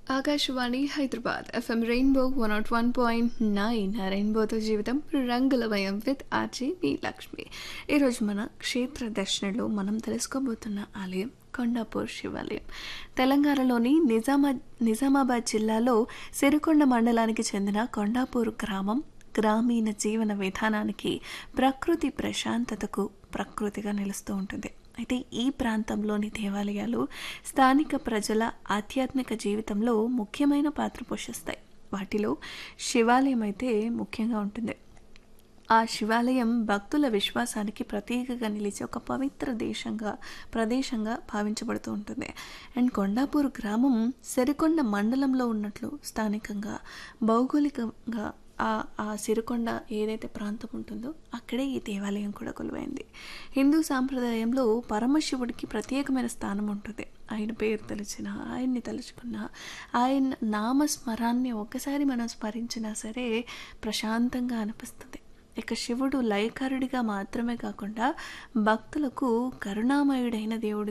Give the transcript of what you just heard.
Akashvani Hyderabad FM rainbow one nought one point nine రెయిన్బోతో జీవితం రంగులమయం విత్ ఆర్జే బి లక్ష్మి ఈరోజు మన క్షేత్ర దర్శనలో మనం తెలుసుకోబోతున్న ఆలయం కొండాపూర్ శివాలయం తెలంగాణలోని నిజామా నిజామాబాద్ జిల్లాలో సిరికొండ మండలానికి చెందిన కొండాపూర్ గ్రామం గ్రామీణ జీవన విధానానికి ప్రకృతి ప్రశాంతతకు ప్రకృతిగా నిలుస్తూ ఉంటుంది అయితే ఈ ప్రాంతంలోని దేవాలయాలు స్థానిక ప్రజల ఆధ్యాత్మిక జీవితంలో ముఖ్యమైన పాత్ర పోషిస్తాయి వాటిలో శివాలయం అయితే ముఖ్యంగా ఉంటుంది ఆ శివాలయం భక్తుల విశ్వాసానికి ప్రతీకగా నిలిచే ఒక పవిత్ర దేశంగా ప్రదేశంగా భావించబడుతూ ఉంటుంది అండ్ కొండాపూర్ గ్రామం సిరికొండ మండలంలో ఉన్నట్లు స్థానికంగా భౌగోళికంగా ఆ ఆ సిరికొండ ఏదైతే ప్రాంతం ఉంటుందో అక్కడే ఈ దేవాలయం కూడా కొలువైంది హిందూ సాంప్రదాయంలో పరమశివుడికి ప్రత్యేకమైన స్థానం ఉంటుంది ఆయన పేరు తలుచిన ఆయన్ని తలుచుకున్న ఆయన నామస్మరాన్ని ఒకసారి మనం స్మరించినా సరే ప్రశాంతంగా అనిపిస్తుంది ఇక శివుడు లయకారుడిగా మాత్రమే కాకుండా భక్తులకు కరుణామయుడైన దేవుడు